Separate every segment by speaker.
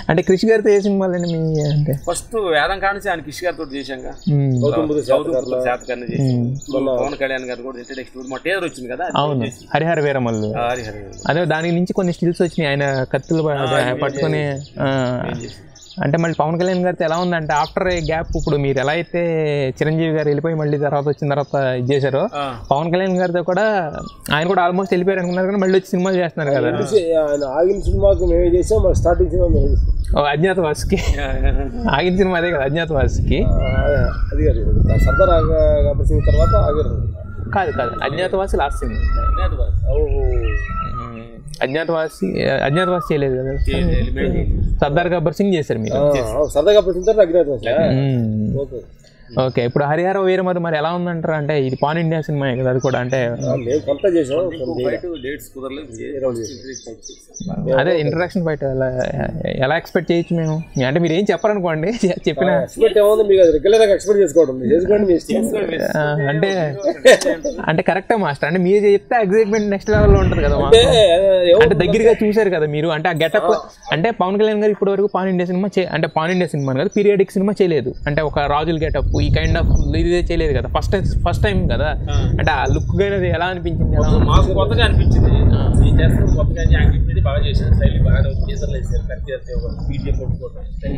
Speaker 1: అంటే కృషి గారితో ఏ సినిమాలండి మీ అంటే
Speaker 2: ఫస్ట్ వేదం కానించి ఆయన కిష్ గారితో చేశాంగా
Speaker 1: ఉమ్,
Speaker 2: చౌదరి శాతకర్ణ చేసి ఇప్పుడు పవన్ కళ్యాణ్ గారు కూడా ఇంట్రడక్షన్ మా టేజర్ వచ్చింది కదా అది
Speaker 1: అవును
Speaker 2: చేసి.
Speaker 1: హరిహర వీరమల్లు
Speaker 2: ఆ, హరి హరి
Speaker 1: అదే దాని నుంచి కొన్ని స్టిల్స్ వచ్చినాయి ఆయన కత్తులు ప- పట్టుకొని ఆ, అంటే మళ్ళీ పవన్ కళ్యాణ్ గారితో ఎలా ఉందంటే ఆఫ్టర్ ఏ గ్యాప్ ఇప్పుడు మీరు ఎలా అయితే చిరంజీవి గారు వెళ్ళిపోయి మళ్ళీ తర్వాత వచ్చిన తర్వాత ఇది చేశారో
Speaker 2: ఆ.
Speaker 1: పవన్ కళ్యాణ్ గారితో కూడా ఆయన కూడా ఆల్మోస్ట్ వెళ్ళిపోయారు అనుకున్నారు కానీ మళ్ళీ వచ్చి సినిమాలు చేస్తున్నారు కదా
Speaker 3: ఆయన ఆగిన సినిమాకి మేమే చేసాం మన స్టార్టింగ్ సినిమా మేము చేసాం
Speaker 1: ఓ అజ్ఞాతవాసికి ఆగిన సినిమా అదే కదా అజ్ఞాతవాసికి
Speaker 3: ఆ, అది కాదు సర్దార్ గబ్బర్ సింగ్ తర్వాత ఆగారు
Speaker 1: కాదు కాదు అజ్ఞాతవాసి లాస్ట్ సినిమా
Speaker 3: ఓహో
Speaker 1: అజ్ఞాతవాసి అజ్ఞాతవాసి చేయలేదు కదా సర్దార్ గబ్బర్ సింగ్ చేశారు మీరు
Speaker 3: సరదా గబ్బర్ సింగ్ తర్వాత అగ్నేత
Speaker 1: మ్మ్.
Speaker 3: ఓకే
Speaker 1: ఓకే ఇప్పుడు హరిహర వీరమది మరి ఎలా ఉందంటారు అంటే ఇది పాన్ ఇండియా సినిమా కదా అది కూడా అంటే
Speaker 3: మేము కొంత చేసాం కొంత చేయలే.
Speaker 2: ఫైట్ డేట్స్ కుదరలేదు
Speaker 1: అదే ఇంట్రడక్షన్ బయట ఎలా ఎలా ఎక్స్పెక్ట్ చేయొచ్చు మేము అంటే మీరు ఏం చెప్పారనుకోండి చె- చెప్పిన
Speaker 3: ఎక్స్పెక్ట్ ఏముంది మీకు అది రెగ్యులర్ గా ఎక్స్పెక్ట్ చేసుకోవడం మీరు చేసుకోండి మీ ఇష్టం.
Speaker 1: ఆ, అంటే అంటే కరెక్టే మాస్టర్ అంటే మీరు చెప్తే ఎగ్జైట్మెంట్ నెక్స్ట్ లెవెల్లో ఉంటుంది కదా మాకు.
Speaker 3: అంటే ఏమో
Speaker 1: అంటే దగ్గరగా చూశారు కదా మీరు అంటే ఆ గెటప్ అంటే పవన్ కళ్యాణ్ గారు ఇప్పటి వరకు పాన్ ఇండియా సినిమా చే- అంటే పాన్ ఇండియా సినిమా కదా పీరియాడిక్ సినిమా చేయలేదు అంటే ఒక రాజుల గెటప్ ఈ కైండ్ ఆఫ్ ఇదే చేయలేదు కదా ఫస్ట్ ఫస్ట్ టైం కదా అంటే ఆ లుక్ అనేది ఎలా అనిపించింది ఎలా ఉంది?
Speaker 2: మాకు కొత్తగా అనిపించింది ఈ చేస్తున్న కొత్తగా యాక్టివిటీ మీద బాగా చేశాను స్టైల్ బాగా టీజర్లు వేసారు కట్ చేస్తే ఒక పీడిఎఫ్ కొట్టుకోవడం స్టైల్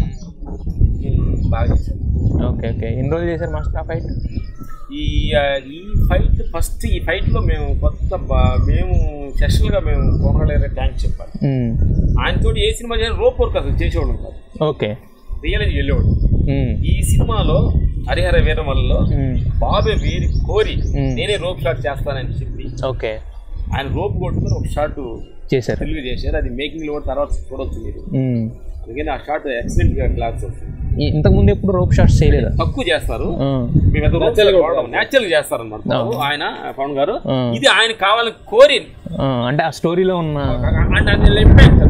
Speaker 2: బాగా చేశారు
Speaker 1: ఓకే ఓకే ఎన్ని రోజులు చేశారు మాస్టర్ ఆ ఫైట్
Speaker 2: ఈ ఆ, ఈ ఫైట్ ఫస్ట్ ఈ ఫైట్ లో మేము కొత్త బా- మేము స్పెషల్ గా మేము కోనగలేరే థ్యాంక్స్ చెప్పాలి ఆయనతో ఏ సినిమా చేసిన రోప్ వర్క్ అసలు చేసేవాడు కాదు
Speaker 1: ఓకే
Speaker 2: రియల్ వెళ్ళేవాడు ఈ సినిమాలో హరిహర వీరమల్లో బాబే వీరి కోరి
Speaker 1: మ్మ్.
Speaker 2: నేనే రోప్ షాట్ చేస్తానని చెప్పి
Speaker 1: ఓకే
Speaker 2: ఆయన రోప్ కొట్టుకుని ఒక షాట్
Speaker 1: చేశారు
Speaker 2: తెలుగు చేశారు అది మేకింగ్ లో కూడా తర్వాత చూడొచ్చు మీరు
Speaker 1: మ్మ్.
Speaker 2: అందుకని ఆ షాట్ ఎక్సలెంట్ గా క్లాస్ వస్తుంది
Speaker 1: ఈ- ఇంతకు ముందు ఎప్పుడు రోప్ షాట్స్ చేయలేదా
Speaker 2: తక్కువ చేస్తారు
Speaker 1: ఆ.
Speaker 2: మేము ఎంత న్యాచురల్ గా చేస్తారు అనమాట ఆయన పవన్ గారు
Speaker 1: ఆ.
Speaker 2: ఇది ఆయన కావాలని కోరి
Speaker 1: ఆ, అంటే ఆ స్టోరీలో ఉన్న
Speaker 2: అంటే అది ఇంపాక్ట్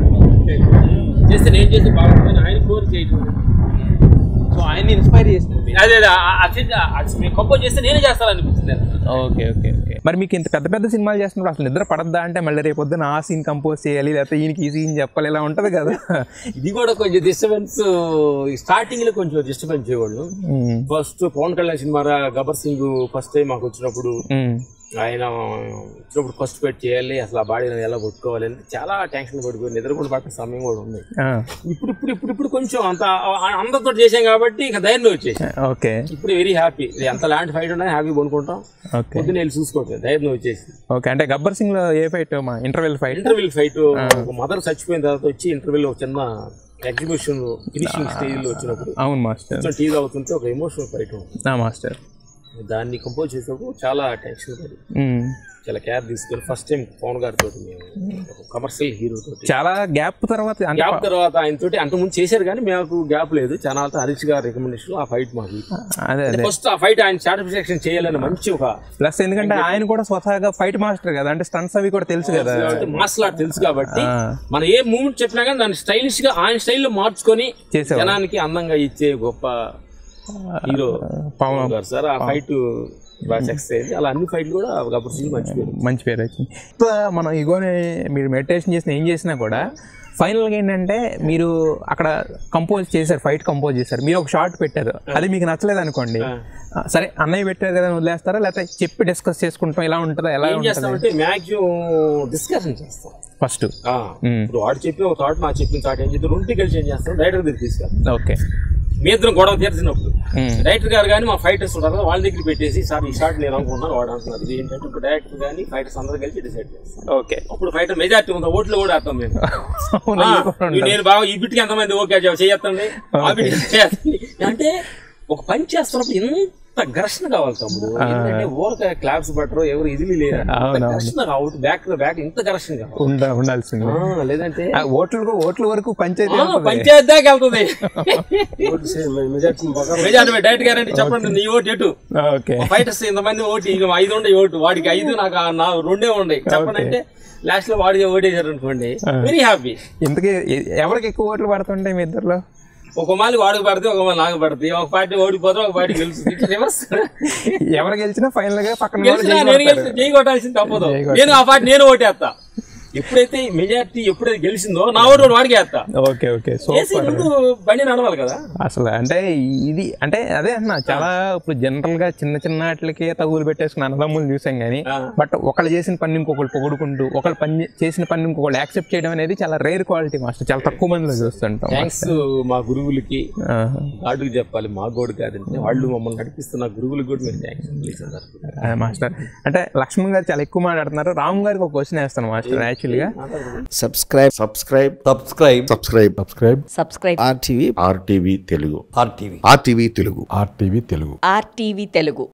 Speaker 2: చేస్తే నేను చేసి బాగుంటుంది ఆయన కోరి చేయటం
Speaker 1: సో ఆయన్ని ఇన్స్పైర్ చేసింది
Speaker 2: అదే అదే ఆ- ఆ చిన్న- ఆ మేము కంపోజ్ చేస్తే నేనే చేస్తాననిపిస్తుంది
Speaker 1: ఓకే ఓకే ఓకే మరి మీకు ఇంత పెద్ద పెద్ద సినిమాలు చేస్తున్నప్పుడు అసలు నిద్ర పడద్దా అంటే మళ్ళీ రేపు పొద్దున ఆ సీన్ కంపోజ్ చేయాలి లేకపోతే ఈయనకి ఈ సీన్ చెప్పాలి ఇలా ఉంటది కదా
Speaker 2: ఇది కూడా కొంచెం డిస్టర్బెన్స్ స్టార్టింగ్ లో కొంచెం డిస్టర్బెన్స్ చేయవాళ్ళు
Speaker 1: మ్మ్.
Speaker 2: ఫస్ట్ పవన్ కళ్యాణ్ సినిమా రా- గబ్బర్ సింగ్ ఫస్ట్ టైం మాకు వచ్చినప్పుడు
Speaker 1: మ్మ్.
Speaker 2: ఆయన వచ్చినప్పుడు ఫస్ట్ పెట్టి చేయాలి అసలు ఆ బాడీని ఎలా కొట్టుకోవాలి అని చాలా టెన్షన్ పడిపోయి నిద్ర కూడా పట్టిన సమయం కూడా ఉంది
Speaker 1: ఆ,
Speaker 2: ఇప్పుడు ఇప్పుడు ఇప్పుడు ఇప్పుడు కొంచెం అంత ఆ- అందరితో చేసాం కాబట్టి ఇంకా ధైర్యం వచ్చేసి
Speaker 1: ఓకే
Speaker 2: ఇప్పుడు వెరీ హ్యాపీ ఎంత ల్యాండ్ ఫైట్ ఉన్నా హ్యాపీ కొనుక్కుంటాం
Speaker 1: ఓకే
Speaker 2: పొద్దున్న వెళ్ళి చూసుకోవట్లేదు ధైర్యం వచ్చేసి
Speaker 1: ఓకే అంటే గబ్బర్ సింగ్ లో ఏ ఫైట్ మా ఇంటర్వెల్ ఫైట్
Speaker 2: ఇంటర్వ్యూల్ ఫైట్ ఒక మదర్ చచ్చిపోయిన తర్వాత వచ్చి ఇంటర్వ్యూలో ఒక చిన్న ఎగ్జిబిషన్ ఫినిషింగ్ స్టేజ్ లో వచ్చినప్పుడు
Speaker 1: అవును మాస్టర్
Speaker 2: కొంచెం టీజ్ అవుతుంటే ఒక ఎమోషనల్ ఫైట్ ఉంటుంది
Speaker 1: నా మాస్టర్
Speaker 2: దాన్ని కంపోజ్ చేసినప్పుడు చాలా టెన్షన్ పడి
Speaker 1: మ్మ్.
Speaker 2: చాలా కేర్ తీసుకొని ఫస్ట్ టైం పవన్ గారితో మేము ఒక కమర్షియల్ హీరో తోటి
Speaker 1: చాలా గ్యాప్ తర్వాత అంటే
Speaker 2: గ్యాప్ తర్వాత ఆయన తోటి అంతకుముందు చేశారు కానీ మాకు గ్యాప్ లేదు చాలా హరీష్ గారి రికమెండేషన్ ఆ ఫైట్ మాకు
Speaker 1: అదే అదే
Speaker 2: ఫస్ట్ ఆ ఫైట్ ఆయన సాటిస్ఫాక్షన్ చేయాలని మంచి ఒక
Speaker 1: ప్లస్ ఎందుకంటే ఆయన కూడా స్వతహాగా ఫైట్ మాస్టర్ కదా అంటే స్టన్స్ అవి కూడా తెలుసు కదా
Speaker 2: మార్షల్ ఆర్ట్ తెలుసు కాబట్టి
Speaker 1: ఆ,
Speaker 2: మనం ఏ మూమెంట్ చెప్పినా కానీ దాన్ని స్టైలిష్ గా ఆయన స్టైల్లో మార్చుకొని
Speaker 1: చేసేవాడు.
Speaker 2: జనానికి అందంగా ఇచ్చే గొప్ప హీరో
Speaker 1: పవన్
Speaker 2: గారు సార్ ఆ ఫైట్ బాగా సక్సెస్ అయింది అలా అన్ని ఫైట్లు కూడా గబ్బర్ సింగ్ మర్చిపోయారు
Speaker 1: మంచి పేరు వచ్చింది ఇప్పుడు మనం ఇగోని మీరు మెడిటేషన్ చేసిన ఏం చేసినా కూడా ఫైనల్గా ఏంటంటే మీరు అక్కడ కంపోజ్ చేశారు ఫైట్ కంపోజ్ చేశారు మీరు ఒక షార్ట్ పెట్టారు అది మీకు నచ్చలేదు అనుకోండి ఆ, సరే అన్నయ్య పెట్టారు కదా అని వదిలేస్తారా లేకపోతే చెప్పి డిస్కస్ చేసుకుంటాం ఇలా ఉంటుందా ఎలా
Speaker 2: ఏం
Speaker 1: ఉంటుంది
Speaker 2: చేస్తామంటే మ్యాక్సిమం డిస్కషన్ చేస్తాం
Speaker 1: ఫస్ట్
Speaker 2: ఆ, ఇప్పుడు వాడు చెప్పి ఒక థాట్ నాకు చెప్పిన థాట్ ఏం చేస్తే రెండు కలిసి ఏం చేస్తాం డైరెక్టర్ దగ్గర తీసుకెళ్తాం
Speaker 1: ఓకే
Speaker 2: మీ ఇద్దరం గొడవ తీర్చినప్పుడు డైరెక్టర్ గారు కానీ మా ఫైటర్స్ ఉంటారు కదా వాళ్ళ దగ్గర పెట్టేసి సార్ ఈ షాట్ నేను అనుకుంటున్నాను వాడు అంటున్నారు ఇది ఏంటంటే ఇప్పుడు డైరెక్టర్ కానీ ఫైటర్స్ అందరూ కలిసి డిసైడ్ చేస్తాం
Speaker 1: ఓకే
Speaker 2: అప్పుడు ఫైటర్ మెజార్టీ ఉంది ఓట్లు కూడా వేస్తాం మేము
Speaker 1: అవునా,
Speaker 2: ఆ,
Speaker 1: ఇది కూడా
Speaker 2: ఈ
Speaker 1: ఉండాలి.
Speaker 2: నేను బాగా ఈ బిట్కి ఎంతమంది ఓకే చేయొత్తండి ఆ బిట్కి చేయండి. అంటే ఒక పని చేస్తున్నప్పుడు ఎంత ఘర్షణ కావాలి తమ్ముడు ఎందుకంటే ఊరక క్లాప్స్ పట్టరు ఎవరు ఇది లేరు ఇంత
Speaker 1: అవునవును.
Speaker 2: ఘర్షణ కావద్దు బ్యాక్ బ్యాక్ ఇంత ఘర్షణ కావాలి
Speaker 1: ఉండ ఉండాల్సింది
Speaker 2: ఆ, లేదంటే
Speaker 1: ఆ, ఓట్లకు ఓట్ల వరకు పంచాయతీ
Speaker 2: ఆ,
Speaker 1: ఉంటుంది.
Speaker 2: పంచాయతీ దాకా వెళ్తుంది
Speaker 3: మెజార్టీ పక్కన
Speaker 2: మెజార్టీ డైరెక్ట్ గారండి చెప్పండి నీ ఓటు ఎటు
Speaker 1: ఓకే
Speaker 2: ఫైటర్స్ ఇంతమంది ఓటు ఇక ఐదు ఉండే ఓటు వాడికి ఐదు నాకు ఆ నా రెండే ఉన్నాయి చెప్పండి అంటే లాస్ట్ లో వాడికి ఓటేశారు అనుకోండి వెరీ హ్యాపీ
Speaker 1: ఇంతకీ ఎ- ఎవరికి ఎక్కువ ఓట్లు పడుతుంటాయి మీ ఇద్దరులో
Speaker 2: ఒక మాలి వాడికి పడితే ఒక మాలి నాకు పడుతుంది ఒక పార్టీ ఓడిపోతే ఒక పార్టీ గెలుస్తుంది ఇట్లా రివర్స్
Speaker 1: ఎవరు గెలిచినా ఫైనల్ గా పక్కన వాళ్ళు
Speaker 2: గెలిచినా నేను
Speaker 1: జయకొడతారు.
Speaker 2: గెలిచి జై కొట్టాల్సింది తప్పదు నేను ఆ పార్టీ నేను ఓటేస్తా ఎప్పుడైతే మెజార్టీ ఎప్పుడైతే గెలిచిందో నా ఓటు వాడికి వేస్తా
Speaker 1: ఓకే ఓకే
Speaker 2: చేసి
Speaker 1: సూపర్
Speaker 2: ముందు బండి నడవాలి కదా
Speaker 1: అసలు అంటే ఇది అంటే అదే అన్న చాలా ఇప్పుడు జనరల్ గా చిన్న చిన్న వాటికి తగులు పెట్టేసుకుని అన్నదమ్ములు చూసాం కానీ
Speaker 2: ఆ.
Speaker 1: బట్ ఒకళ్ళు చేసిన పని ఇంకొకళ్ళు పొగుడుకుంటూ ఒకళ్ళు పని చేసిన పని ఇంకొకళ్ళు యాక్సెప్ట్ చేయడం అనేది చాలా రేర్ క్వాలిటీ మాస్టర్ చాలా తక్కువ మందిలో చూస్తుంటాం
Speaker 2: థ్యాంక్స్ మా గురువులకి
Speaker 1: ఆహా.
Speaker 2: గాడుకు చెప్పాలి మా గోడు కాదంటే వాళ్ళు మమ్మల్ని నడిపిస్తున్న గురువులకు కూడా మేము థ్యాంక్స్ ప్లీజ్
Speaker 1: అదే మాస్టర్ అంటే లక్ష్మణ్ గారు చాలా ఎక్కువ మాట్లాడుతున్నారు రామ్ గారికి ఒక క్వశ్చన్ వేస్తాను మాస్టర్ యాక్చువల్గా
Speaker 4: subscribe subscribe subscribe subscribe
Speaker 5: subscribe
Speaker 6: subscribe
Speaker 4: RTV RTV Telugu RTV RTV Telugu
Speaker 5: RTV Telugu
Speaker 6: RTV Telugu